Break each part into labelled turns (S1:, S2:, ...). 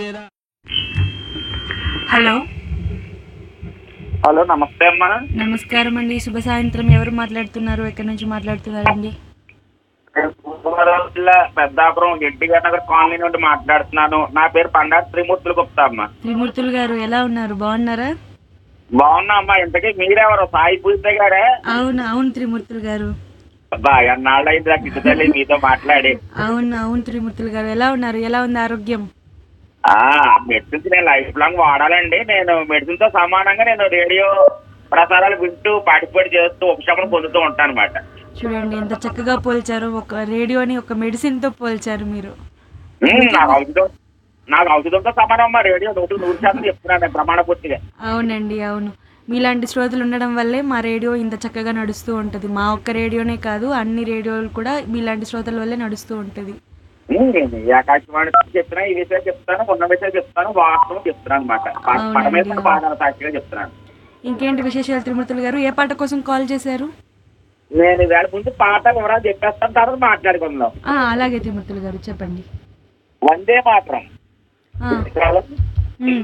S1: Hello
S2: hello నమస్తే అమ్మా
S1: నమస్కారం అండి శుభ సాయంత్రం ఎవరు మాట్లాడుతున్నారు ఎక్కడి నుంచి మాట్లాడుతున్నారండి
S2: తూర్పుగోదావరి జిల్లా పెద్దాపురం ఎన్టీఆర్ నగర్ కాలనీ నుండి మాట్లాడుతున్నాను నా పేరు పండారు త్రిమూర్తులు గుప్తా అమ్మ
S1: త్రిమూర్తులు గారు ఎలా ఉన్నారు బాగున్నారా
S2: బాగున్నా అమ్మా ఇంతకీ మీరెవరు సాయి పూజిత గారే
S1: అవును అవును త్రిమూర్తులు గారు
S2: అబ్బా ఎన్నాళ్ళు అయింది నాకు ఇటు తల్లి మీతో మాట్లాడి
S1: అవును అవును త్రిమూర్తులు గారు ఎలా ఉన్నారు ఎలా ఉంది ఆరోగ్యం
S2: ఆ మెడిసిన్స్ నేను లైఫ్ లాంగ్ వాడాలండి నేను మెడిసిన్ తో సమానంగా నేను రేడియో ప్రసారాలు వింటూ పార్టిసిపేట్ చేస్తూ ఉపశమనం పొందుతూ ఉంటాను అనమాట
S1: చూడండి ఎంత చక్కగా పోల్చారు ఒక రేడియోని ఒక మెడిసిన్ తో పోల్చారు మీరు
S2: నాకు ఔషధం నాకు ఔషధంతో సమానం అమ్మా రేడియో నూటికి నూరు శాతం చెప్తున్నాను నేను ప్రమాణ పూర్తిగా
S1: అవునండి అవును మీలాంటి శ్రోతలు ఉండడం వల్లే మా రేడియో ఇంత చక్కగా నడుస్తూ ఉంటుంది మా ఒక్క రేడియోనే కాదు అన్ని రేడియోలు కూడా మీలాంటి శ్రోతల వల్లే నడుస్తూ ఉంటుంది
S2: నేను ఈ ఆకాశవాణి చెప్తున్నా ఈ విషయాలు చెప్తాను ఉన్న విషయాలు చెప్తాను వాస్తవం చెప్తున్నాను అనమాట
S1: అవునండి.
S2: పడమేసిన బాగా సాక్షిగా చెప్తున్నాను
S1: ఇంకేంటి విశేషాలు త్రిమూర్తులు గారు ఏ పాట కోసం కాల్ చేశారు
S2: నేను వేళ ముందు పాట వివరాలు చెప్పేస్తాను తర్వాత మాట్లాడుకుందాం
S1: ఆ, అలాగే త్రిమూర్తులు గారు చెప్పండి
S2: వందే మాత్రం
S1: ఆ, ఉమ్.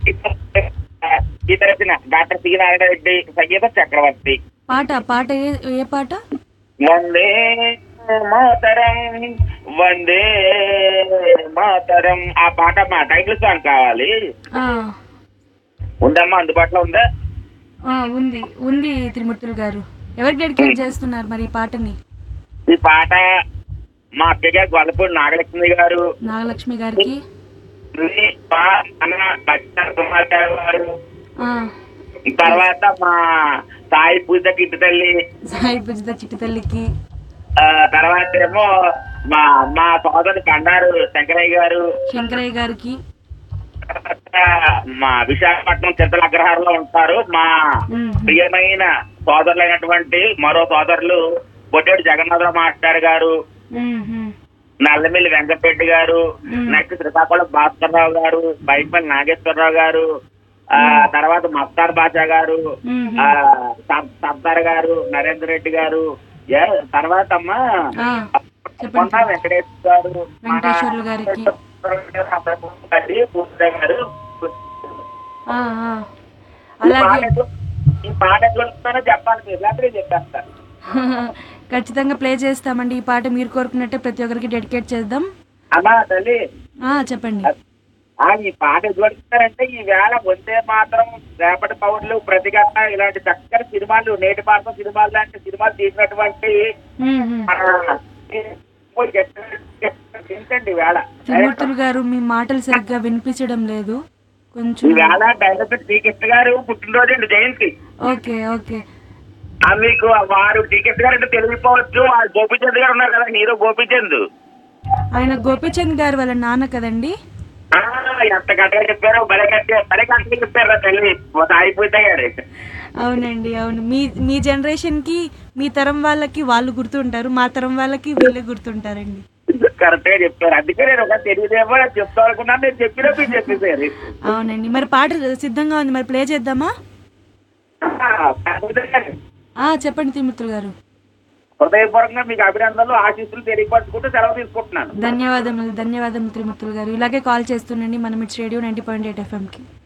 S2: ఈ తరపున డాక్టర్ సి నారాయణ రెడ్డి సంగీత చక్రవర్తి
S1: పాట పాట ఏ ఏ పాట
S2: వందే మాతరం వందే మాతరం ఆ పాట మా టైటిల్ సాంగ్ కావాలి
S1: ఆ,
S2: ఉందమ్మా అందుబాటులో ఉందా
S1: ఆ, ఉంది ఉంది త్రిమూర్తులు గారు ఎవరికి డెడికేట్ చేస్తున్నారు మరి ఈ పాటని
S2: ఈ పాట మా అక్కగా గొల్లపూడి నాగలక్ష్మి గారు
S1: నాగలక్ష్మి గారికి
S2: మా అన్న బచ్చార్ కుమార్ గారు
S1: ఆ,
S2: తర్వాత మా సాయి పూజ కిట్టు తల్లి
S1: సాయి పూజిత చిట్టి తల్లికి
S2: ఆ, తర్వాత ఏమో మా మా సోదరు బండారు శంకరయ్య గారు
S1: శంకరయ్య గారికి
S2: తర్వాత మా విశాఖపట్నం చింతల అగ్రహారంలో ఉంటారు మా
S1: ఉమ్,
S2: ప్రియమైన సోదరులైనటువంటి మరో సోదరులు బొట్టేడు జగన్నాథరావు మాస్టర్ గారు
S1: ఉమ్, ఉమ్,
S2: నల్లమిల్లి వెంకటరెడ్డి గారు
S1: మ్మ్.
S2: నెక్స్ట్ శ్రీకాకుళం భాస్కర్రావు గారు బైపల్లి నాగేశ్వరరావు గారు ఆ తర్వాత మస్తార్ బాషా గారు
S1: ఉమ్,
S2: ఆ సర్- సర్దార్ గారు నరేందర్ రెడ్డి గారు ఏ తర్వాత అమ్మా
S1: ఆ,
S2: కొండ
S1: చెప్పండి
S2: వెంకటేశ్వర గారు
S1: వెంకటేశ్వర్లు గారికి.
S2: గారి, పూజిత గారు
S1: ఆ, ఆ.
S2: ఈ పాట
S1: అలాగే
S2: ఎట్లా- ఈ పాట ఎట్లా వస్తుందో చెప్పాలి మీరు లేకపోతే చెప్పేస్తారు
S1: ఖచ్చితంగా ప్లే చేస్తామండి ఈ పాట మీరు కోరుకున్నట్టే ప్రతి ఒక్కరికి డెడికేట్ చేద్దాం
S2: అమ్మా తల్లి
S1: ఆ, చెప్పండి
S2: ఆ ఈ పాట ఎదుగుతారంటే ఈ వేళ వందే మాత్రం రేపటి పౌరులు ప్రతిఘటన ఇలాంటి చక్కని సినిమాలు నేటి భారత సినిమాలు లాంటి సినిమాలు తీసినటువంటి
S1: ఉమ్, ఉమ్.
S2: మన ఏంటండి ఈ వేళ
S1: త్రిమూర్తులు గారు మీ మాటలు సరిగ్గా వినిపించడం లేదు కొంచెం
S2: ఈ వేళ డైరెక్టర్ శ్రీకృష్ణ గారు పుట్టినరోజు అండి జయంతి
S1: ఓకే ఓకే
S2: ఆ మీకు వారు శ్రీకృష్ణ గారు అంటే తెలియపోవచ్చు ఆ గోపిచంద్ గారు ఉన్నారు కదా హీరో గోపిచంద్
S1: ఆయన గోపీచంద్ గారు వాళ్ళ నాన్న కదండి
S2: ఆ, ఎంత గట్టిగా చెప్పారో భలే గట్టిగా భలే గట్టిగా చెప్పారు రా తల్లి అయిపోతే గారు
S1: అవునండి అవును మీ మీ జనరేషన్కి మీ తరం వాళ్ళకి వాళ్ళు గుర్తుంటారు మా తరం వాళ్ళకి వీళ్ళే గుర్తుంటారండి
S2: కరెక్ట్ గా చెప్పారు అందుకే నేను ఒక తెలియదేమో నాకు చెప్తా అనుకున్నాను నేను చెప్పినా మీరు చెప్పేసారు
S1: అవునండి మరి పాట సిద్ధంగా ఉంది మరి ప్లే చేద్దామా ఆ, చెప్పండి త్రిమూర్తులు గారు
S2: హృదయపూర్వకంగా మీకు అభినందనలు ఆశీస్సులు తెలియపరచుకుంటూ సెలవు తీసుకుంటున్నాను
S1: ధన్యవాదములు ధన్యవాదములు త్రిమూర్తులు గారు ఇలాగే కాల్ చేస్తుండండి మనం it's radio ninety point eight ఎఫ్ఎంకి